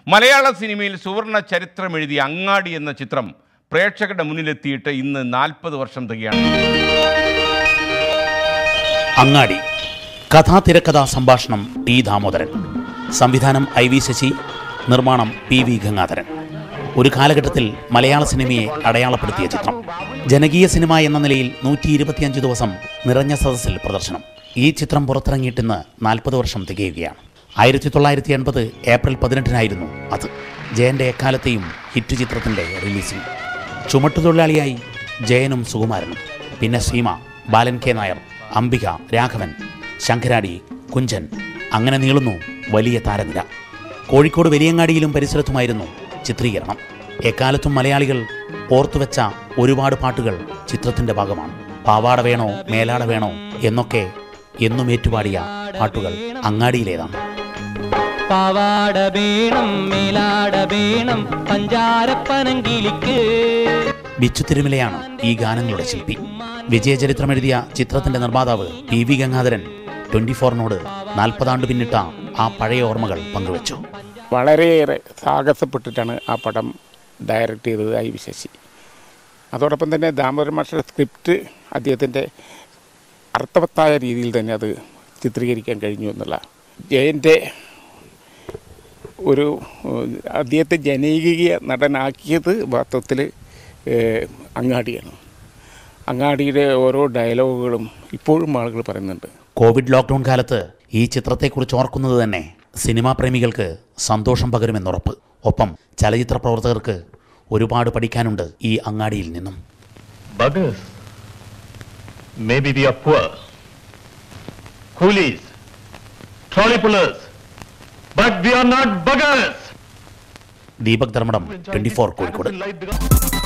മലയാള സിനിമയിൽ സുവർണ ചരിത്രമെഴുതിയ അങ്ങാടി എന്ന ചിത്രം പ്രേക്ഷകരുടെ മുന്നിലെത്തിയിട്ട് ഇന്ന് നാൽപ്പത് വർഷം തികയാണ് അങ്ങാടി കഥാ തിരക്കഥാ സംഭാഷണം ടി ദാമോദരൻ സംവിധാനം ഐ വി ശശി നിർമ്മാണം പി വി ഗംഗാധരൻ ഒരു കാലഘട്ടത്തിൽ മലയാള സിനിമയെ അടയാളപ്പെടുത്തിയ ചിത്രം ജനകീയ സിനിമ എന്ന നിലയിൽ നൂറ്റി ഇരുപത്തിയഞ്ച് ദിവസം നിറഞ്ഞ സദസ്സിൽ പ്രദർശനം ഈ ചിത്രം പുറത്തിറങ്ങിയിട്ടിന്ന് നാൽപ്പത് വർഷം തികയുകയാണ് ആയിരത്തി തൊള്ളായിരത്തി എൺപത് ഏപ്രിൽ പതിനെട്ടിനായിരുന്നു അത് ജയന്റെ എക്കാലത്തെയും ഹിറ്റ് ചിത്രത്തിന്റെ റിലീസിംഗ് ചുമട്ടുതൊഴിലാളിയായി ജയനും സുകുമാരനും പിന്നെ സീമ ബാലൻ കെ നായർ അംബിക രാഘവൻ ശങ്കരാടി കുഞ്ചൻ അങ്ങനെ നീളുന്നു വലിയ താരനിര കോഴിക്കോട് വലിയങ്ങാടിയിലും പരിസരത്തുമായിരുന്നു ചിത്രീകരണം എക്കാലത്തും മലയാളികൾ ഓർത്തുവെച്ച ഒരുപാട് പാട്ടുകൾ ചിത്രത്തിന്റെ ഭാഗമാണ് പാവാട വേണോ മേലാട വേണോ എന്നൊക്കെ എന്നും ഏറ്റുപാടിയ പാട്ടുകൾ അങ്ങാടിയിലേതാണ് പാവാട വേണം മേലാട വേണം പഞ്ചാരപ്പനങ്കിലിക്ക് ബിച്ചു തിരുമലയാണ് ഈ ഗാനങ്ങളുടെ ശില്പി വിജയചരിത്രം എഴുതിയ ചിത്രത്തിന്റെ നിർമ്മാതാവ് പി വി ഗംഗാധരൻ ട്വന്റി ഫോറിനോട് നാൽപ്പതാണ്ട് പിന്നിട്ട ആ പഴയ ഓർമ്മകൾ പങ്കുവച്ചു വളരെയേറെ സാഹസപ്പെട്ടിട്ടാണ് ആ പടം ഡയറക്റ്റ് ചെയ്തത് ഐ വി ശശി അതോടൊപ്പം തന്നെ ദാമോദരൻ മാസ്റ്റർ സ്ക്രിപ്റ്റ് അദ്ദേഹത്തിൻ്റെ അർത്ഥവത്തായ രീതിയിൽ തന്നെ അത് ചിത്രീകരിക്കാൻ കഴിഞ്ഞു എന്നുള്ള ജയൻ്റെ ഒരു ഏഹ്, അദ്ദേഹത്തെ ജനകീയ നടനാക്കിയത് വാസ്തവത്തിൽ ഏഹ്, അങ്ങാടിയാണ് അങ്ങാടിയുടെ ഓരോ ഡയലോഗുകളും ഇപ്പോഴും ആളുകൾ പറയുന്നുണ്ട് കോവിഡ് ലോക്ക്ഡൌൺ കാലത്ത് ഈ ചിത്രത്തെക്കുറിച്ച് ഓർക്കുന്നത് തന്നെ സിനിമാ പ്രേമികൾക്ക് സന്തോഷം പകരുമെന്നുറപ്പ് ഒപ്പം ചലച്ചിത്ര പ്രവർത്തകർക്ക് ഒരുപാട് പഠിക്കാനുണ്ട് ഈ അങ്ങാടിയിൽ നിന്നും Buggers. Maybe we are poor. Coolies. Trolley pullers. But we are not buggers. Deepak Dharmadam twenty four Kozhikode Light because-